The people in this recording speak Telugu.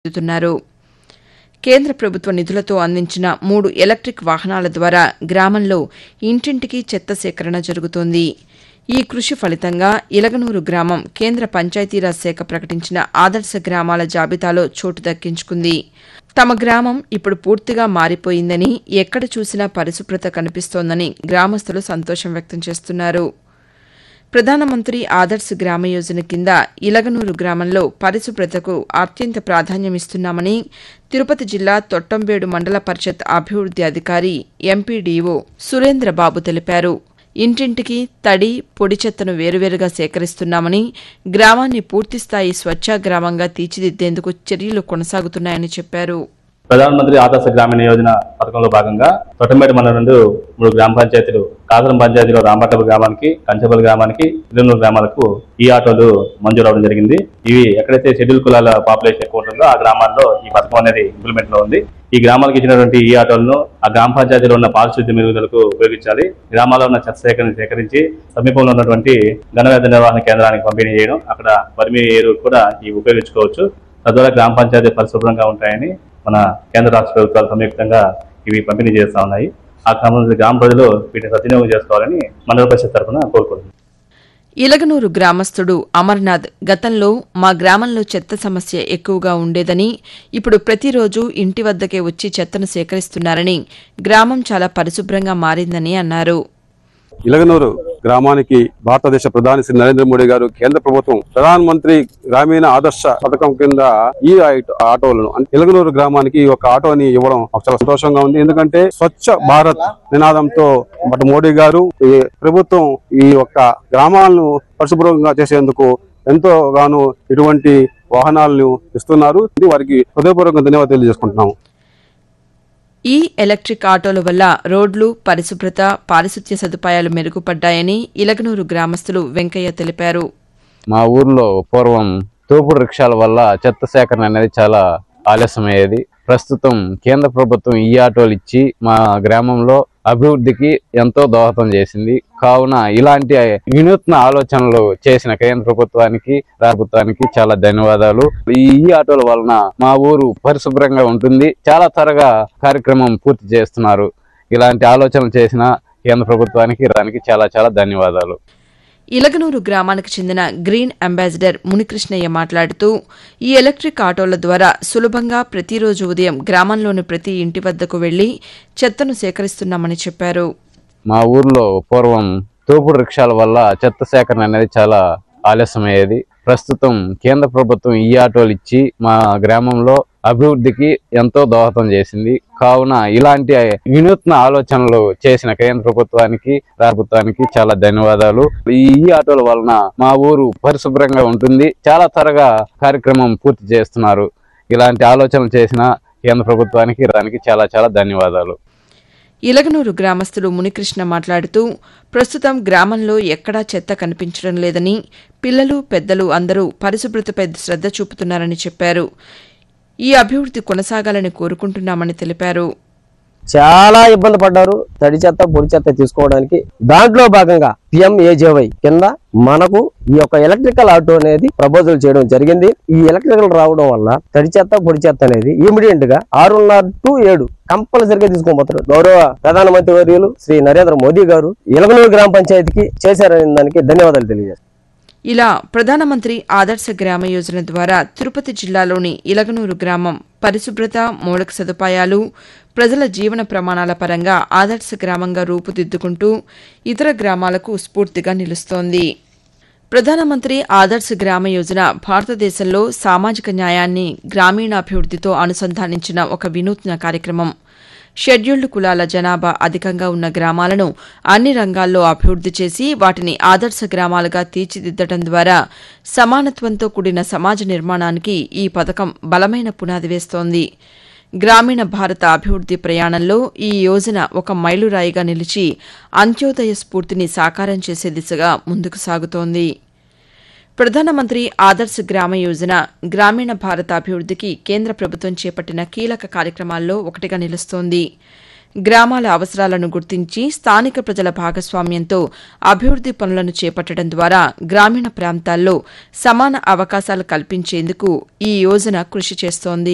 చెందుతున్నారు కేంద్ర ప్రభుత్వ నిధులతో అందించిన మూడు ఎలక్టిక్ వాహనాల ద్వారా గ్రామంలో ఇంటింటికి చెత్త సేకరణ జరుగుతోంది ఈ కృషి ఫలితంగా ఇలగనూరు గ్రామం కేంద్ర పంచాయతీరాజ్ శాఖ ప్రకటించిన ఆదర్శ గ్రామాల జాబితాలో చోటు దక్కించుకుంది తమ గ్రామం ఇప్పుడు పూర్తిగా మారిపోయిందని ఎక్కడ చూసినా పరిశుభ్రత కనిపిస్తోందని గ్రామస్తులు సంతోషం వ్యక్తం చేస్తున్నారు ప్రధానమంత్రి ఆదర్శ్ గ్రామ యోజన కింద ఇలగనూరు గ్రామంలో పరిశుభ్రతకు అత్యంత ప్రాధాన్యమిస్తున్నామని తిరుపతి జిల్లా తొట్టంబేడు మండల పరిషత్ అభివృద్ది అధికారి ఎంపీడీఓ సురేంద్రబాబు తెలిపారు ఇంటింటికి తడి పొడి చెత్తను వేరువేరుగా సేకరిస్తున్నామని గ్రామాన్ని పూర్తిస్థాయి స్వచ్ఛ గ్రామంగా తీర్చిదిద్దేందుకు చర్యలు కొనసాగుతున్నాయని చెప్పారు ప్రధానమంత్రి ఆదర్శ గ్రామీణ యోజన పథకంలో భాగంగా తొట్టంబేట మండలం నుండి మూడు గ్రామ పంచాయతీలు కాసరం పంచాయతీలో రాంపట్టపు గ్రామానికి కంచపల్లి గ్రామానికి ఇరునూరు గ్రామాలకు ఈ ఆటోలు మంజూరు అవడం జరిగింది ఇవి ఎక్కడైతే షెడ్యూల్ కులాల పాపులేషన్ ఎక్కువ ఉంటుందో ఆ గ్రామాల్లో ఈ పథకం అనేది ఇంప్లిమెంట్ లో ఉంది ఈ గ్రామాలకు ఇచ్చినటువంటి ఈ ఆటోలను ఆ గ్రామ పంచాయతీలో ఉన్న పారిశుద్ధ్య మెరుగుదలకు ఉపయోగించాలి గ్రామాల్లో ఉన్న చెత్త సేకరణ సేకరించి సమీపంలో ఉన్నటువంటి ఘనవ్యాధి నిర్వహణ కేంద్రానికి పంపిణీ చేయడం అక్కడ వర్మి ఎరువు కూడా ఇవి ఉపయోగించుకోవచ్చు తద్వారా గ్రామ పంచాయతీ పరిశుభ్రంగా ఉంటాయని మన కేంద్ర రాష్ట్ర ప్రభుత్వాలు సంయుక్తంగా ఇవి పంపిణీ చేస్తా ఉన్నాయి ఆ క్రమంలో గ్రామ ప్రజలు వీటిని సద్వినియోగం చేసుకోవాలని మండల పరిషత్ తరఫున కోరుకుంటున్నాను ఇలగనూరు గ్రామస్తుడు అమర్నాథ్ గతంలో మా గ్రామంలో చెత్త సమస్య ఎక్కువగా ఉండేదని ఇప్పుడు ప్రతిరోజు ఇంటి వద్దకే వచ్చి చెత్తను సేకరిస్తున్నారని గ్రామం చాలా పరిశుభ్రంగా మారిందని అన్నారు ఇలగనూరు గ్రామానికి భారతదేశ ప్రధాని శ్రీ నరేంద్ర మోడీ గారు కేంద్ర ప్రభుత్వం ప్రధాన మంత్రి గ్రామీణ ఆదర్శ పథకం కింద ఈ ఐట- ఆటోలను అంటే ఇలగనూరు గ్రామానికి ఈ ఒక ఆటోని ఇవ్వడం మాకు చాలా సంతోషంగా ఉంది ఎందుకంటే స్వచ్ఛ భారత్ నినాదంతో బట్ మోడీ గారు ఈ ప్రభుత్వం ఈ యొక్క గ్రామాలను పరిశుభ్రంగా చేసేందుకు ఎంతో గాను ఇటువంటి వాహనాలను ఇస్తున్నారు ఇది వారికి హృదయపూర్వక ధన్యవాదాలు తెలియజేసుకుంటున్నాము ఈ ఎలక్ట్రిక్ ఆటోల వల్ల రోడ్లు పరిశుభ్రత పారిశుధ్య సదుపాయాలు మెరుగుపడ్డాయని ఇలగనూరు గ్రామస్తులు వెంకయ్య తెలిపారు మా ఊర్లో పూర్వం తోపుడు రిక్షాల వల్ల చెత్త సేకరణ అనేది చాలా ఆలస్యమయ్యేది ప్రస్తుతం కేంద్ర ప్రభుత్వం ఈ ఆటోలు ఇచ్చి మా గ్రామంలో అభివృద్ధికి ఎంతో దోహదం చేసింది కావున ఇలాంటి వినూత్న ఆలోచనలు చేసిన కేంద్ర ప్రభుత్వానికి రాష్ట్ర ప్రభుత్వానికి చాలా ధన్యవాదాలు ఈ ఈ ఆటోల వలన మా ఊరు పరిశుభ్రంగా ఉంటుంది చాలా త్వరగా కార్యక్రమం పూర్తి చేస్తున్నారు ఇలాంటి ఆలోచనలు చేసిన కేంద్ర ప్రభుత్వానికి దానికి చాలా చాలా ధన్యవాదాలు ఇలగనూరు గ్రామానికి చెందిన గ్రీన్ అంబాసిడర్ మునికృష్ణయ్య మాట్లాడుతూ ఈ ఎలక్ట్రిక్ ఆటోల ద్వారా సులభంగా ప్రతిరోజు ఉదయం గ్రామంలోని ప్రతి ఇంటి వద్దకు వెళ్లి చెత్తను సేకరిస్తున్నామని చెప్పారు మా ఊర్లో పూర్వం తోపుడు రిక్షాల వల్ల చెత్త సేకరణ అనేది చాలా ఆలస్యమయ్యేది ప్రస్తుతం కేంద్ర ప్రభుత్వం ఈ ఆటోలు ఇచ్చి మా గ్రామంలో అభివృద్ధికి ఎంతో దోహదం చేసింది కావున ఇలాంటి వినూత్న ఆలోచనలు చేసిన కేంద్ర ప్రభుత్వానికి రాష్ట్ర ప్రభుత్వానికి చాలా ధన్యవాదాలు ఈ ఈ ఆటోల వలన మా ఊరు పరిశుభ్రంగా ఉంటుంది చాలా త్వరగా కార్యక్రమం పూర్తి చేస్తున్నారు ఇలాంటి ఆలోచనలు చేసిన కేంద్ర ప్రభుత్వానికి దానికి చాలా చాలా ధన్యవాదాలు ఇలగనూరు గ్రామస్తులు మునికృష్ణ మాట్లాడుతూ ప్రస్తుతం గ్రామంలో ఎక్కడా చెత్త కనిపించడం లేదని పిల్లలు పెద్దలు అందరూ పరిశుభ్రతపై శ్రద్ధ చూపుతున్నారని చెప్పారు ఈ అభివృద్ధి కొనసాగాలని కోరుకుంటున్నామని తెలిపారు చాలా ఇబ్బంది పడ్డారు తడి చెత్త పొడి చెత్త తీసుకోవడానికి దాంట్లో భాగంగా పిఎంఏజేవై కింద మనకు ఈ యొక్క ఎలక్ట్రికల్ ఆటో అనేది ప్రపోజల్ చేయడం జరిగింది ఈ ఎలక్ట్రికల్ రావడం వల్ల తడి చెత్త పొడి చెత్త అనేది ఇమీడియట్ గా ఆరున్నర టు ఏడు కంపల్సరిగా తీసుకోబోతారు గౌరవ ప్రధానమంత్రి వర్యులు శ్రీ నరేంద్ర మోదీ గారు ఇలగనూరు గ్రామ పంచాయతీకి చేశారనే దానికి ధన్యవాదాలు తెలియజేస్తారు ఇలా ప్రధానమంత్రి ఆదర్శ గ్రామ యోజన ద్వారా తిరుపతి జిల్లాలోని ఇలగనూరు గ్రామం పరిశుభ్రత మౌలిక సదుపాయాలు ప్రజల జీవన ప్రమాణాల పరంగా ఆదర్శ గ్రామంగా రూపుదిద్దుకుంటూ ఇతర గ్రామాలకు స్ఫూర్తిగా నిలుస్తోంది ప్రధానమంత్రి ఆదర్శ్ గ్రామ యోజన భారతదేశంలో సామాజిక న్యాయాన్ని గ్రామీణాభివృద్ధితో అనుసంధానించిన ఒక వినూత్న కార్యక్రమం షెడ్యూల్డ్ కులాల జనాభా అధికంగా ఉన్న గ్రామాలను అన్ని రంగాల్లో అభివృద్ది చేసి వాటిని ఆదర్శ గ్రామాలుగా తీర్చిదిద్దడం ద్వారా సమానత్వంతో కూడిన సమాజ నిర్మాణానికి ఈ పథకం బలమైన పునాది వేస్తోంది గ్రామీణ భారత అభివృద్ది ప్రయాణంలో ఈ యోజన ఒక మైలురాయిగా నిలిచి అంత్యోదయ స్ఫూర్తిని సాకారం చేసే దిశగా ముందుకు సాగుతోంది ప్రధానమంత్రి ఆదర్శ్ గ్రామ యోజన గ్రామీణ భారత అభివృద్దికి కేంద్ర ప్రభుత్వం చేపట్టిన కీలక కార్యక్రమాల్లో ఒకటిగా నిలుస్తోంది గ్రామాల అవసరాలను గుర్తించి స్థానిక ప్రజల భాగస్వామ్యంతో అభివృద్ది పనులను చేపట్టడం ద్వారా గ్రామీణ ప్రాంతాల్లో సమాన అవకాశాలు కల్పించేందుకు ఈ యోజన కృషి చేస్తోంది